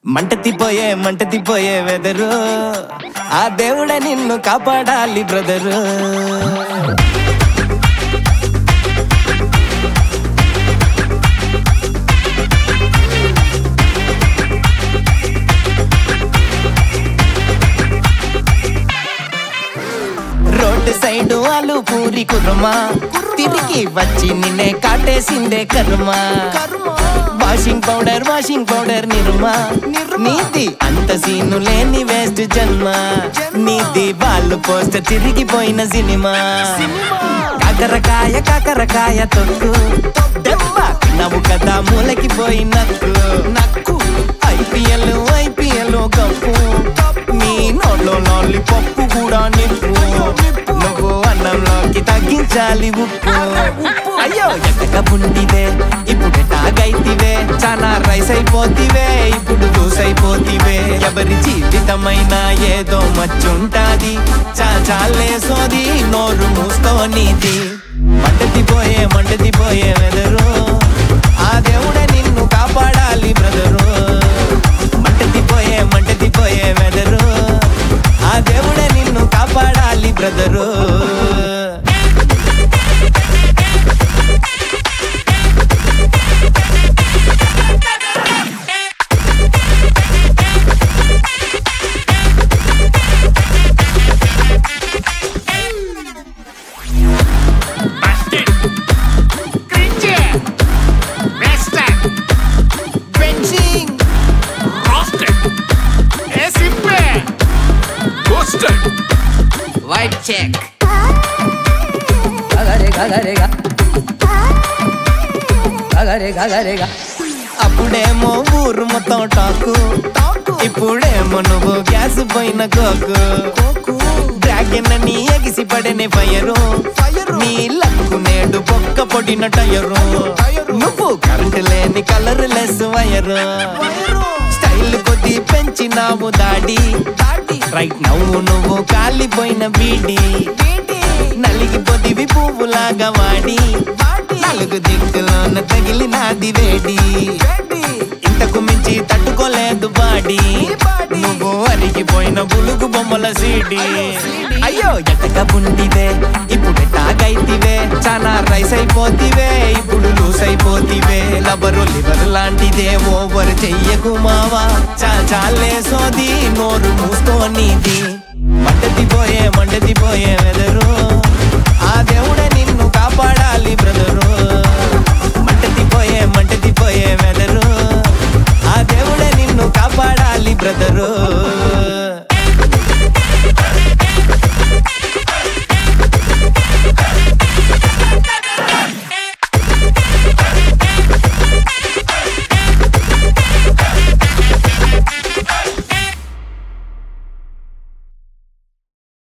మంట తిపోయే మంట తిపోయే వెదరు ఆ దేవుడే నిన్ను కాపాడాలి బ్రదరు రోడ్డు సైడు ఆలు పూరి కుర్రమా తిరిగి వచ్చి నిన్నే కాటేసిందే కర్మా washing powder washing powder Nirma నీది అంత సీను లేని వేస్ట్ జన్మ నీది వాళ్ళు పోస్టర్ తిరిగిపోయిన సినిమా కాకరకాయ కాకరకాయ తొక్కు దెబ్బ నవ్వు కదా మూలకి పోయినక్కు నక్కు ఐపీఎల్ ఐపీఎల్ కప్పు నీ నోట్లో లాలి పప్పు కూడా నిప్పు నువ్వు అన్నంలోకి తగ్గించాలి ఉప్పు అయ్యో ఎక్కక పుండివే ఇప్పుడు టాగైతివే చాలా రైస్ అయిపోతివే ఇప్పుడు లూస్ అయిపోతివే ఎవరి జీవితమైనా ఏదో మచ్చుంటాది చా చాలే సోది నోరు మూసుకోనిది మంటది పోయే మంటది పోయే వెదరు ఆ దేవుడే నిన్ను కాపాడాలి బ్రదరు మంటది పోయే మంటది పోయే వెదరు ఆ దేవుడే నిన్ను కాపాడాలి brother Busted. Cringe. Wasted. Benching Roasted. A simple. Boosted. White check గగరే గగరేగా గగరే గగరేగా అప్పుడేమో ఊరు మొత్తం టాకు ఇప్పుడేమో నువ్వు గ్యాస్ పోయిన కోకు డ్రాగన్ అని ఎగిసి పడని ఫైరు నీ లక్కు నేడు బొక్క పొడిన టయరు నువ్వు కరెంట్ లేని కలర్ లెస్ వైరు స్టైల్ కొద్ది పెంచినావు దాడి రైట్ నవ్వు నువ్వు కాలిపోయిన బీడి నలిగిపోతివి పువ్వులాగా వాడి నాలుగు దిక్కులోన తగిలినాది వేడి ఇంతకు మించి తట్టుకోలేదు బాడి నువ్వు అరిగిపోయిన బులుగు బొమ్మల సీడి అయ్యో ఎటక బుండివే ఇప్పుడు టాగైతివే చాలా రైస్ అయిపోతివే ఇప్పుడు లూస్ అయిపోతివే లబరు లివర్ లాంటిదే ఓవర్ చెయ్యకు మావా చా చాలే సోది నోరు మూసుకోనిది మంటది పోయే మంటది పోయే వెదరు